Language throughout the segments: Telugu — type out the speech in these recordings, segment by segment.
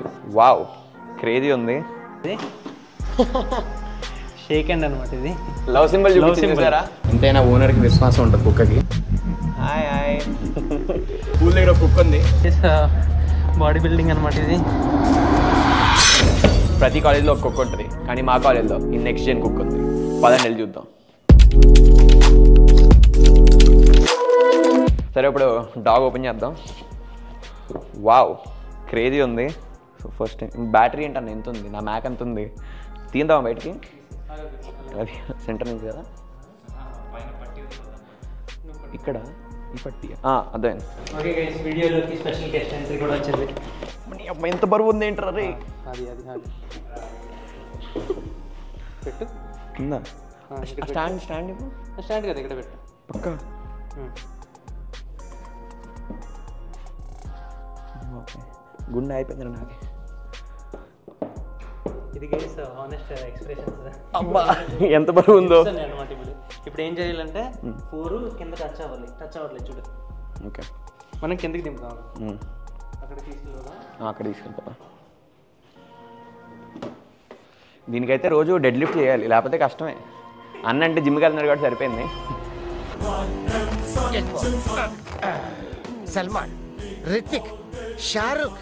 వావ్ క్రేజీ ఉంది ఇది షేక్ హ్యాండ్ అనమాట ఇది లవ్ సింబల్ Love symbol. చూపించారా ఎంతైనా ఓనర్కి విశ్వాసం ఉంటుంది కుక్కకి హాయ్ హాయ్ పూల్ దగ్గర కుక్ ఉంది బాడీ బిల్డింగ్ అనమాట ఇది ప్రతి కాలేజ్లో ఒక కుక్ ఉంటుంది కానీ మా కాలేజ్లో ఈ నెక్స్ట్ జెన్ కుక్ ఉంది పదండి వెళ్ళి చూద్దాం సరే ఇప్పుడు డాగ్ ఓపెన్ చేద్దాం వావ్ క్రేజీ ఉంది సో ఫస్ట్ బ్యాటరీ ఏంటన్న ఎంత ఉంది నా మ్యాక్ ఎంత ఉంది తీద్దామా బయటికి అది సెంటర్ నుంచి కదా ఇక్కడ ఈ పట్టి ఆ, అదే ఓకే గైస్ వీడియోలోకి స్పెషల్ గెస్ట్ ఎంట్రీ కూడా వచ్చింది నీ అమ్మ ఎంత బరువు ఉంది ఏంట్రా రే అది అది అది పెట్టు కింద ఆ, ఇక్కడ పెట్టు. స్టాండ్ స్టాండ్ ఇవ్వు స్టాండ్ కదా ఇక్కడ పెట్టు పక్క ఓకే గుండె అయిపోయింది నాకే ఇది గైస్ హానెస్ట్ ఎక్స్ప్రెషన్స్ అబ్బా ఎంత బరువు ఉందో అనమాట ఇప్పుడు ఇప్పుడు ఏం చేయాలంటే ఫోర్ కింద టచ్ అవ్వాలి టచ్ అవ్వట్లేదు చూడు ఓకే మనం కిందకి దింపుదాం ఉమ్. అక్కడ తీసుకెళ్దాం ఆ, అక్కడ తీసుకెళ్ళిపోతా దీనికైతే రోజు డెడ్ లిఫ్ట్ చేయాలి లేకపోతే కష్టమే అన్న అంటే జిమ్కి వెళ్తున్నాడు కాబట్టి సరిపోయింది సల్మాన్ రితిక్ షారుఖ్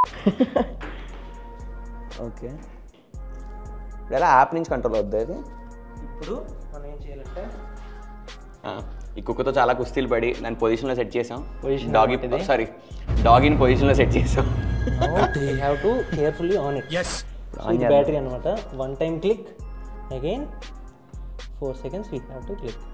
ఓకే ఇప్పుడు ఎలా యాప్ నుంచి కంట్రోల్ అవుద్ది అది ఇప్పుడు మనం ఏం చేయాలంటే ఆ, ఈ కుక్కతో చాలా కుస్తీలు పడి దాని పొజిషన్లో సెట్ చేసాం Position డాగ్ అన్నమాట ఇది. సారీ డాగ్ ఇన్ పొజిషన్లో సెట్ చేసాం you have to carefully on it yes on ఇది చేద్దాం. బ్యాటరీ అనమాట one time click again four seconds we have to click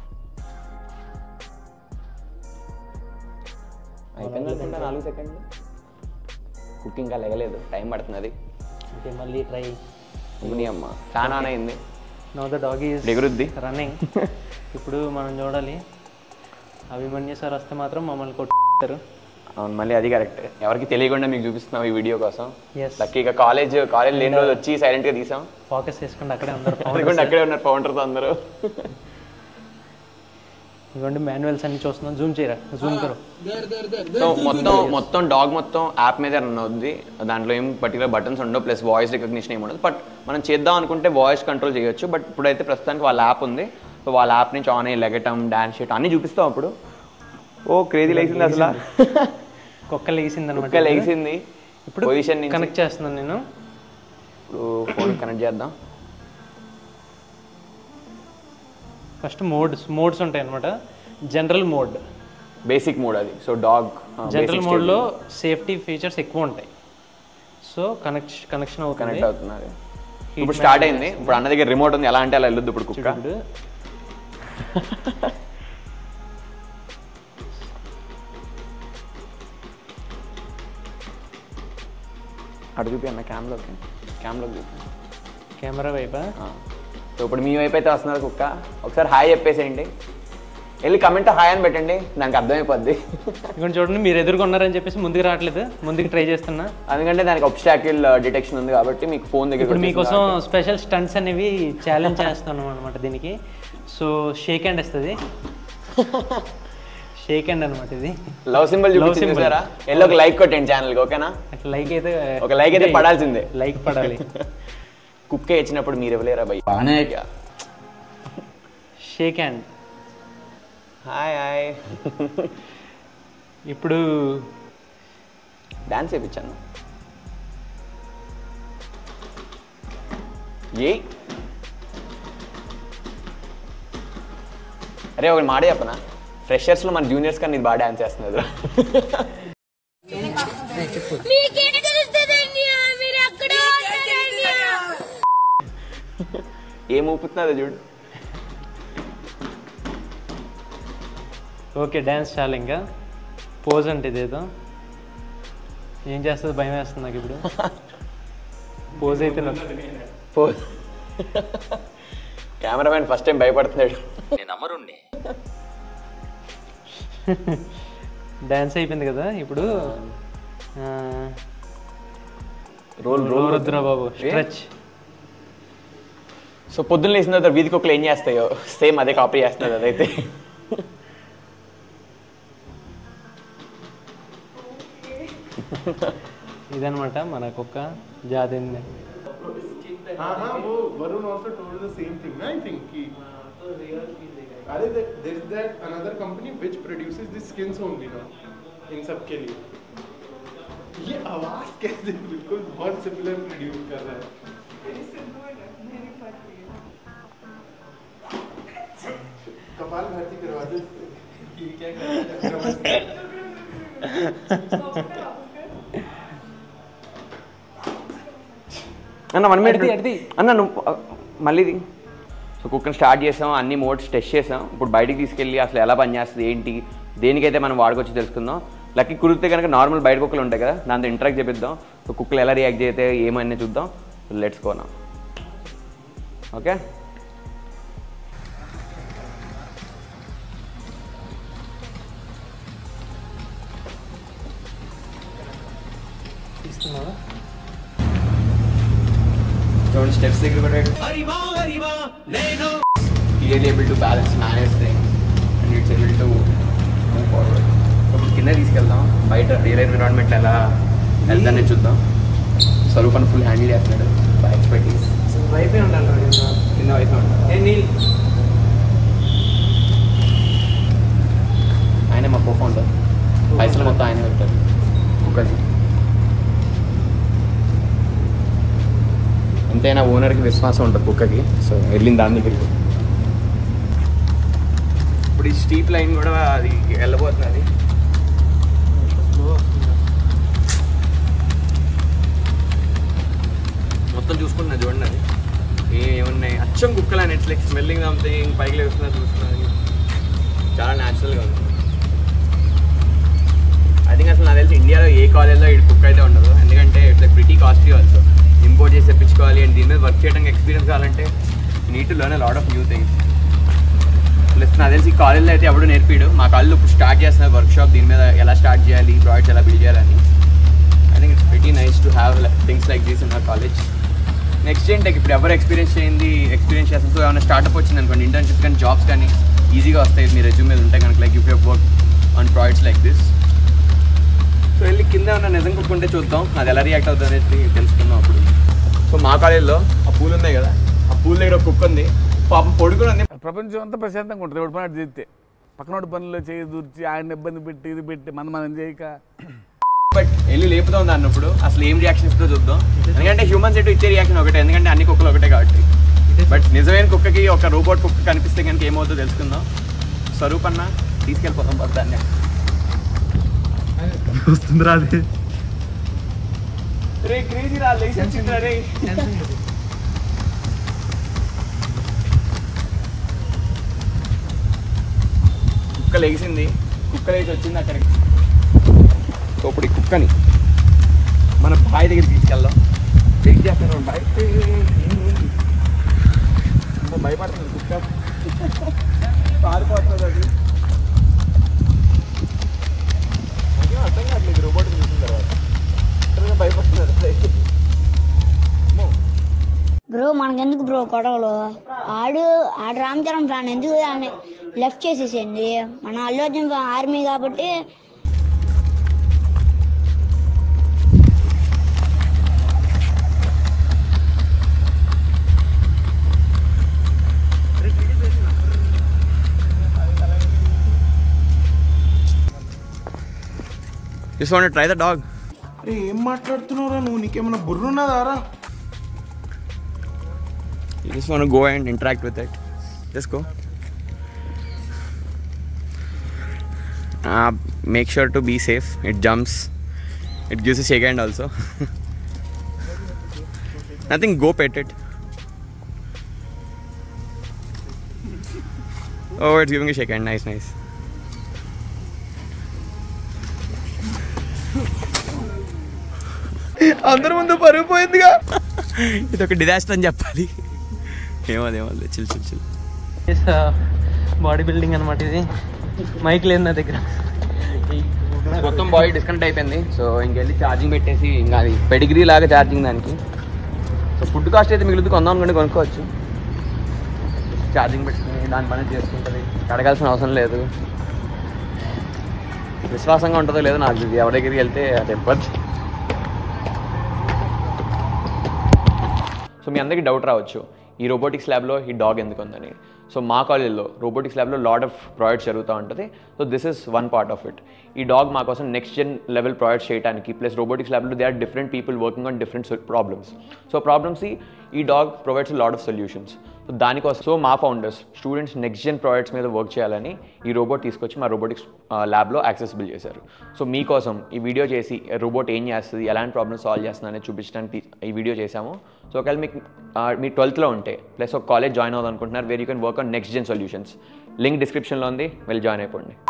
అయిపోయింది అనుకుంటా నాలుగు సెకండ్లు కుకింగ్ ఇంకా లెగలేదు టైం పడుతున్నది ఓకే మళ్ళీ ట్రై నీ అమ్మ చాలా ఆన్ అయింది నో ద డాగ్ ఈజ్ ఎగురుద్ది రన్నింగ్ ఇప్పుడు మనం చూడాలి అభిమన్యు సార్ వస్తే మాత్రం మమ్మల్ని కొట్టారు అవును మళ్ళీ అది కరెక్ట్ ఎవరికి తెలియకుండా మీకు చూపిస్తున్నాం ఈ వీడియో కోసం Yes. లక్కీగా కాలేజ్ కాలేజ్ లేని రోజు వచ్చి సైలెంట్గా తీసాం ఫోకస్ చేసుకుంటే అక్కడే అందరు అనుకుంటే అక్కడే ఉన్నారు ఫౌండర్తో అందరూ ఇవ్వండి మాన్యువల్స్ అన్ని చూస్తున్నాం జూమ్ చేయరా జూమ్ కరు సో మొత్తం మొత్తం డాగ్ మొత్తం యాప్ మీద రన్ అవుద్ది దాంట్లో ఏం పర్టికులర్ బటన్స్ ఉండవు ప్లస్ వాయిస్ రికగ్నిషన్ ఏమి ఉండదు బట్ మనం చేద్దాం అనుకుంటే వాయిస్ కంట్రోల్ చేయొచ్చు బట్ ఇప్పుడైతే ప్రస్తుతానికి వాళ్ళ యాప్ ఉంది సో వాళ్ళ యాప్ నుంచి ఆన్ అయ్యి లెగటం డాన్స్ షీట్ అన్నీ చూపిస్తాం అప్పుడు ఓ క్రేజీ లేచింది అసలు కుక్క లేసింది అనమాట కుక్క లేచింది ఇప్పుడు పొజిషన్ నుంచి కనెక్ట్ చేస్తున్నాను నేను ఇప్పుడు ఫోన్ కనెక్ట్ చేద్దాం ఫస్ట్ మోడ్స్ మోడ్స్ ఉంటాయి అనమాట జనరల్ మోడ్ బేసిక్ మోడ్ అది సో డాగ్ జనరల్ మోడ్లో సేఫ్టీ ఫీచర్స్ ఎక్కువ ఉంటాయి సో కనెక్ట్ కనెక్షన్ అవుతుంది కనెక్ట్ అవుతున్నది ఇప్పుడు స్టార్ట్ అయింది ఇప్పుడు అన్న దగ్గర రిమోట్ ఉంది ఎలా అంటే అలా వెళ్ళొద్దు ఇప్పుడు కుక్క ఇప్పుడు అటు చూపి అన్న క్యామ్లోకి క్యామ్లోకి చూపి కెమెరా వైపా ఆ. సో ఇప్పుడు మీ వైపు అయితే వస్తున్నారు కుక్క ఒకసారి హాయ్ చెప్పేసేయండి వెళ్ళి కమెంట్ హాయ్ అని పెట్టండి నాకు అర్థమైపోద్ది ఇక్కడ చూడండి మీరు ఎదుర్కొన్నారని చెప్పేసి ముందుకు రావట్లేదు ముందుకు ట్రై చేస్తున్నా ఎందుకంటే దానికి ఒబ్స్టాకిల్ డిటెక్షన్ ఉంది కాబట్టి మీకు ఫోన్ దగ్గర ఇప్పుడు మీకోసం స్పెషల్ స్టంట్స్ అనేవి ఛాలెంజ్ చేస్తున్నాం అనమాట దీనికి సో షేక్ హ్యాండ్ వస్తుంది షేక్ హ్యాండ్ అనమాట ఇది లవ్ సింబల్ Love చూపించి symbol. చూసారా వెళ్ళి ఒక లైక్ కొట్టండి ఛానల్కి ఓకేనా అట్లా లైక్ అయితే ఒక లైక్ అయితే పడాల్సిందే లైక్ పడాలి కుక్క ఇచ్చినప్పుడు మీరు ఇవ్వలేరా భయ్ బాగానే షేక్ హ్యాండ్ హాయ్ హాయ్ ఇప్పుడు డాన్స్ వేయించాను ఏ అరే ఒకటి మాట చెప్పనా ఫ్రెషర్స్లో మన జూనియర్స్ కానీ ఇది బాగా డాన్స్ చేస్తున్నది మీకేం తెలుస్తుందండి మీరు ఎక్కడ ఉన్నారండి ఏం ఊపుతున్నదో చూడు ఓకే డ్యాన్స్ చాలు ఇంకా పోజ్ అంటే ఇదేదో ఏం చేస్తుంది భయం వేస్తుంది నాకు ఇప్పుడు పోజ్ అయితే నాకు పో కెమెరామెన్ ఫస్ట్ టైం భయపడుతున్నాడు డ్యాన్స్ అయిపోయింది కదా ఇప్పుడు రోల్ రోల్ వద్దురా బాబు స్ట్రెచ్ సో పొద్దున్న లేచిన తర్వాత వీధి కుక్కలు ఏం చేస్తాయో సేమ్ అదే కాపీ చేస్తున్నది అదైతే ఇదనమాట మన కుక్క జాతింది हाँ हाँ वो Varun also told the same thing ना I think कि अरे there- there's that another company which produces the skins only now इन सब के लिए ये आवाज कैसे बिल्कुल बहुत सिमिलर प्रोड्यूस कर रहा है कपाल भारती करवा दे इससे। ये क्या कर रहा है? नमस्ते। అన్న వన్ మినిట్ అడిది, అడిది. అన్న నువ్వు ఆ, మళ్ళీ ఇది. సో కుక్కర్ స్టార్ట్ చేసాం అన్ని మోడ్స్ టెస్ట్ చేసాం ఇప్పుడు బయటికి తీసుకెళ్ళి అసలు ఎలా పనిచేస్తుంది ఏంటి దేనికైతే మనం వాడుకోవచ్చు తెలుసుకుందాం లక్కీ కుదిరితే కనుక నార్మల్ బయట కుక్కలు ఉంటాయి కదా దాంతో ఇంటరాక్ట్ చేపిద్దాం సో కుక్కలు ఎలా రియాక్ట్ చేస్తే ఏమని చూద్దాం లెట్స్ కోనా ఓకే తీసుకున్నావా చూడండి స్టెప్స్ దగ్గర కూడా clearly able to balance manage thing and it's able to move forward ఇప్పుడు కింద తీసుకెళ్దాం బయట రియల్ ఎన్విరాన్మెంట్ ఎలా వెళ్తానే చూద్దాం స్వరూపాన్ని ఫుల్ హ్యాండిల్ చేస్తున్నాడు బై ఎక్స్పర్టీస్ వైపే ఉండాలి కింద వయసు ఏ నీళ్ళు ఆయనే మా కో ఫౌండర్ పైసలు మొత్తం ఆయనే పెట్టారు ఒకటి ఎంతైనా ఓనర్కి విశ్వాసం ఉంటుంది కుక్కకి సో వెళ్ళిన దాని దగ్గరికి ఇప్పుడు ఈ స్టీప్ లైన్ కూడా అది వెళ్ళబోతున్నది మొత్తం చూసుకుంటున్నా చూడండి అది ఏ- ఏమున్నాయి అచ్చం కుక్కలా నెట్ఫ్లిక్స్ స్మెల్లింగ్ సంథింగ్ పైకి లేస్తున్నా చూస్తున్నది చాలా న్యాచురల్గా ఉంది ఐ థింక్ అసలు నాకు తెలిసి ఇండియాలో ఏ కాలేజ్లో ఈ కుక్ అయితే ఉండదు ఎందుకంటే it's pretty costly also import చేసి తెప్పించుకోవాలి అండ్ దీని మీద వర్క్ చేయడానికి ఎక్స్పీరియన్స్ కావాలంటే need to learn lot of new things plus నాకు తెలిసి కాలేజ్లో అయితే ఎవడు నేర్పిడు మా కాలేజ్లో ఇప్పుడు స్టార్ట్ చేస్తున్నారు వర్క్ షాప్ దీని మీద ఎలా స్టార్ట్ చేయాలి ప్రాజెక్ట్స్ ఎలా బిల్డ్ చేయాలని I think it's very nice to have things like these in my college next ఏంటి ఇప్పుడు ఎవరు ఎక్స్పీరియన్స్ చేయింది ఎక్స్పీరియన్స్ చేస్తుంది సో ఏమైనా స్టార్ట్అప్ వచ్చింది అనుకోండి ఇంటర్న్షిప్ కానీ జాబ్స్ కానీ ఈజీగా వస్తాయి మీ రెజ్యూమ్ మీద ఉంటాయి కనుక like you have work on projects like this so వెళ్ళి కింద ఉన్న నిజం కుక్కుంటే చూద్దాం అది ఎలా రియాక్ట్ అవుతుంది అనేది తెలుసుకుందాం అప్పుడు సో మా కాలేజ్లో ఆ పూల్ ఉన్నాయి కదా ఆ పూల్ దగ్గర ఒక కుక్క ఉంది పాపం పొడుకుని ఉంది ప్రపంచం అంతా ప్రశాంతంగా ఉంటుంది ఎవడి పని అటు చేస్తే పక్కనోడి పనుల్లో చేయి దూర్చి ఆయన ఇబ్బంది పెట్టి ఇది పెట్టి మన మనం చేయక బట్ వెళ్ళి లేపుదాం దాన్ని ఇప్పుడు అసలు ఏం రియాక్షన్ ఇస్తుందో చూద్దాం ఎందుకంటే హ్యూమన్స్ ఎటు ఇచ్చే రియాక్షన్ ఒకటే ఎందుకంటే అన్ని కుక్కలు ఒకటే కాబట్టి బట్ నిజమైన కుక్కకి ఒక రోబోట్ కుక్క కనిపిస్తే కనుక ఏమవుతుందో తెలుసుకుందాం స్వరూప్ అన్న తీసుకెళ్ళిపోతాం బస్ దాన్ని వస్తుందిరా అది రే క్రేజీ రా లైసెన్స్ ఇద్దరా రే కుక్క లేచింది కుక్క లేచి వచ్చింది అక్కడికి సో ఇప్పుడు ఈ కుక్కని మన బాయ్ దగ్గర తీసుకెళ్దాం చెక్ చేస్తాను బాయ్ భయపడుతుంది కుక్క పారిపోతుంది అది నాకేం అర్థం కావట్లేదు రోబోట్ చూసిన తర్వాత ఎక్కడైనా భయపడుతున్నారు బ్రో మనకెందుకు బ్రో గొడవలు ఆడు ఆడు రామ్ చరణ్ ఫ్యాన్ ఎందుకు అని లెఫ్ట్ చేసేసింది మన అల్లు అర్జున్ ఆర్మీ కాబట్టి just want try the dog అరే ఏం మాట్లాడుతున్నావురా నువ్వు నీకేమైనా బుర్రున్నదారా You just want to go and interact with it. Just go. Uh, make sure to be safe. It jumps. It gives a shake hand also. Nothing. Go pet it. Oh, it's giving a shake hand. Nice, nice. అందరి ముందు పరుగు పోయిందిగా ఇది ఒక డిజాస్టర్ అని చెప్పాలి ఏమది ఏమది chill chill chill body building అనమాట ఇది మైక్ లేదు నా దగ్గర మొత్తం బాడీ డిస్కనెక్ట్ అయిపోయింది సో ఇంకెళ్ళి ఛార్జింగ్ పెట్టేసి ఇంకా అది పెడిగ్రీ లాగా ఛార్జింగ్ దానికి సో ఫుడ్ కాస్ట్ అయితే మిగులుతూ కొందాం అనుకుంటే కొనుక్కోవచ్చు ఛార్జింగ్ పెట్టుకుని దాని పని చేసుకుంటుంది కడగాల్సిన అవసరం లేదు విశ్వాసంగా ఉంటుందో లేదో నాకు తెలియదు. ఎవరి దగ్గరికి వెళ్తే అది ఇబ్బంది సో మీ అందరికీ డౌట్ రావచ్చు ఈ రోబోటిక్స్ ల్యాబ్లో ఈ డాగ్ ఎందుకు ఉందని సో మా కాలేజ్లో రోబోటిక్స్ ల్యాబ్లో లాట్ ఆఫ్ ప్రాజెక్ట్స్ జరుగుతూ ఉంటుంది so this is one part of it ఈ డాగ్ మా కోసం నెక్స్ట్ జెన్ లెవెల్ ప్రాజెక్ట్స్ చేయడానికి ప్లస్ రోబోటిక్స్ ల్యాబ్లో they are different people working on different problems so problems ఈ dog provides lot of solutions so దానికోసం సో మా founders students next gen projects మీద వర్క్ చేయాలని ఈ రోబోట్ తీసుకొచ్చి మా రోబోటిక్స్ ల్యాబ్లో యాక్సెసిబుల్ చేశారు సో మీకోసం ఈ వీడియో చేసి రోబోట్ ఏం చేస్తుంది ఎలాంటి ప్రాబ్లమ్స్ సాల్వ్ చేస్తుంది అనేది చూపించడానికి ఈ వీడియో చేశాము సో ఒకవేళ మీకు ఆ, మీ ట్వెల్త్లో ఉంటే ప్లస్ ఒక కాలేజ్ జాయిన్ అవ్వాలనుకుంటున్నారు where you can work on next gen solutions link డిస్క్రిప్షన్లో ఉంది వెళ్ళి జాయిన్ అయిపోండి